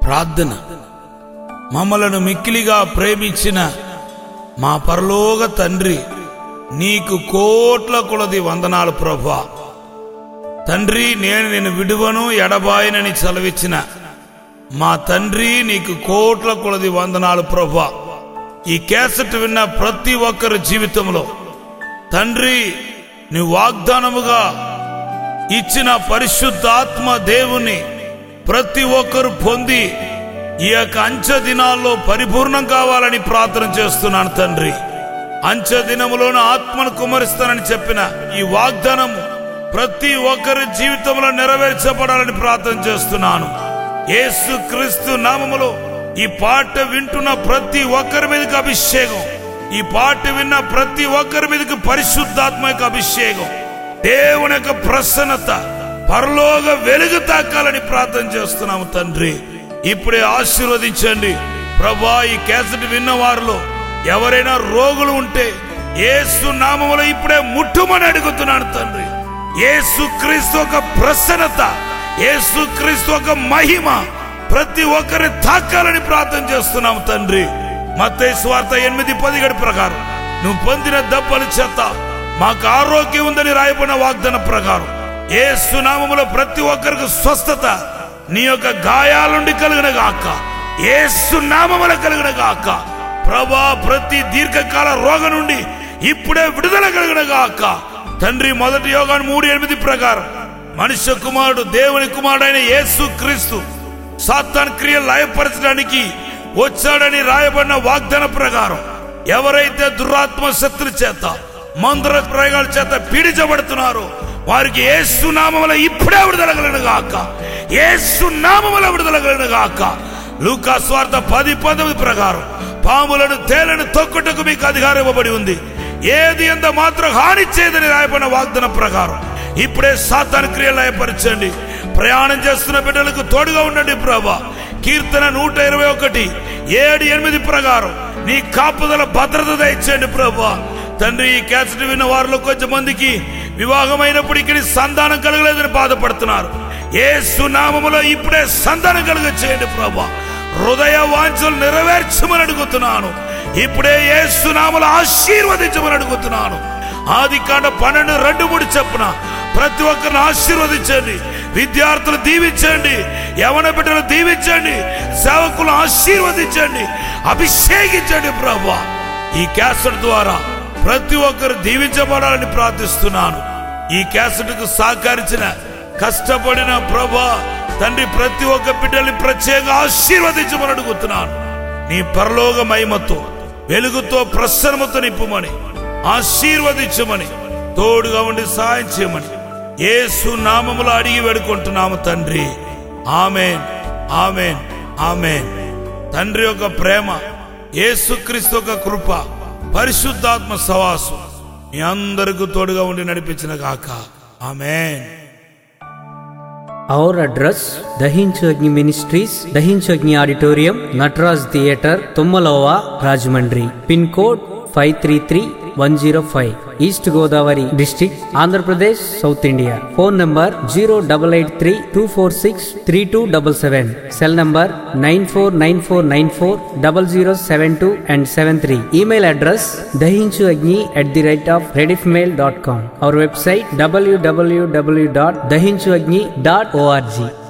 ప్రార్థన మమ్మలను మిక్కిలిగా ప్రేమించిన మా పరలోక తండ్రి నీకు కోట్ల కొలది వందనాలు ప్రభా తండ్రి నేను నేను విడువను ఎడబాయనని చలవిచ్చిన మా తండ్రి నీకు కోట్ల కొలది వందనాలు ప్రభా ఈ కేసెట్ విన్న ప్రతి ఒక్కరి జీవితంలో తండ్రి నీ వాగ్దానముగా ఇచ్చిన పరిశుద్ధాత్మ దేవుని ప్రతి ఒక్కరు పొంది ఈ యొక్క అంచె దినాల్లో పరిపూర్ణం కావాలని ప్రార్థన చేస్తున్నాను తండ్రి అంచె దినములోన ఆత్మను కుమరిస్తానని చెప్పిన ఈ వాగ్దానము ప్రతి ఒక్కరి జీవితంలో నెరవేర్చబడాలని ప్రార్థన చేస్తున్నాను యేసు క్రీస్తు నామములో ఈ పాట వింటున్న ప్రతి ఒక్కరి మీదకి అభిషేకం ఈ పాట విన్న ప్రతి ఒక్కరి మీదకి పరిశుద్ధాత్మ యొక్క అభిషేకం దేవుని యొక్క ప్రసన్నత పరలోక వెలుగు తాకాలని ప్రార్థన చేస్తున్నాము తండ్రి ఇప్పుడే ఆశీర్వదించండి ప్రభా ఈ కేసటి విన్న వారిలో ఎవరైనా రోగులు ఉంటే ఏసు నామములో ఇప్పుడే ముట్టుమని అడుగుతున్నాను తండ్రి ఏసు క్రీస్తు ఒక ప్రసన్నత ఏసు క్రీస్తు ఒక మహిమ ప్రతి ఒక్కరిని తాకాలని ప్రార్థన చేస్తున్నాము తండ్రి మత్తయి స్వార్థ ఎనిమిది పదిగడి ప్రకారం నువ్వు పొందిన దెబ్బల చేత మాకు ఆరోగ్యం ఉందని రాయబడిన వాగ్దాన ప్రకారం ఏ సునామములో ప్రతి ఒక్కరికి స్వస్థత నీ యొక్క గాయాల నుండి కలిగిన గాక ఏ సునామముల కలిగిన గాక ప్రభా ప్రతి దీర్ఘకాల రోగం నుండి ఇప్పుడే విడుదల కలిగిన గాక తండ్రి మొదటి యోగాన్ని మూడు ఎనిమిది ప్రకారం మనుష్య కుమారుడు దేవుని కుమారుడైన యేసు క్రీస్తు సాతాన్ క్రియలు లయపరచడానికి వచ్చాడని రాయబడిన వాగ్దాన ప్రకారం ఎవరైతే దురాత్మ శత్రు చేత మందుల ప్రయోగాల చేత పీడించబడుతున్నారో వారికి ఏసు నామముల ఇప్పుడే విడుదల కలిగిన గాక ఏసు నామముల విడుదల కలిగిన గాక లూకా స్వార్థ పది పంతొమ్మిది ప్రకారం పాములను తేలను తొక్కుటకు మీకు అధికారం ఇవ్వబడి ఉంది ఏది ఎంత మాత్రం హాని చేయదని రాయబడిన వాగ్దాన ప్రకారం ఇప్పుడే సాతాన క్రియలు లయపరచండి ప్రయాణం చేస్తున్న బిడ్డలకు తోడుగా ఉండండి ప్రభా కీర్తన నూట ఇరవై ఒకటి ఏడు ఎనిమిది ప్రకారం నీ కాపుదల భద్రత దయచేయండి ప్రభా తండ్రి ఈ క్యాసెట్ విన్న వారిలో కొంచెం మందికి వివాహమైనప్పటికీ సంతానం కలగలేదని బాధపడుతున్నారు ఏ సునామములో ఇప్పుడే సంతానం కలుగ చేయండి ప్రభా హృదయ వాంఛలు నెరవేర్చమని అడుగుతున్నాను ఇప్పుడే ఏ సునామలు ఆశీర్వదించమని అడుగుతున్నాను ఆది కాండ పన్నెండు రెండు మూడు చెప్పున ప్రతి ఒక్కరిని ఆశీర్వదించండి విద్యార్థులు దీవించండి యవన బిడ్డలు దీవించండి సేవకులు ఆశీర్వదించండి అభిషేకించండి ప్రభా ఈ క్యాసెట్ ద్వారా ప్రతి ఒక్కరు దీవించబడాలని ప్రార్థిస్తున్నాను ఈ క్యాసెట్ కు సహకరించిన కష్టపడిన ప్రభా తండ్రి ప్రతి ఒక్క బిడ్డల్ని ప్రత్యేక ఆశీర్వదించమని అడుగుతున్నాను నీ పరలోక మహిమతో వెలుగుతో ప్రసన్నమతో నింపుమని ఆశీర్వదించమని తోడుగా ఉండి సాయం చేయమని యేసు నామములో అడిగి వేడుకుంటున్నాము తండ్రి ఆమెన్ ఆమెన్ ఆమెన్ తండ్రి యొక్క ప్రేమ యేసుక్రీస్తు యొక్క కృప పరిశుద్ధాత్మ సవాసు మీ అందరికీ తోడుగా ఉండి నడిపించిన కాక amen Our address Dahinchu Agni Ministries, Dahinchu Agni Auditorium, Natraz Theatre, Tummalova, Rajmandri. Pin code 533105. East Godavari District, Andhra Pradesh, South India. Phone number 0883 246 3277. Cell number 949494 0072 and 73. Email address dahinchuagni at the rate of rediffmail.com. Our website www.dahinchuagni.org.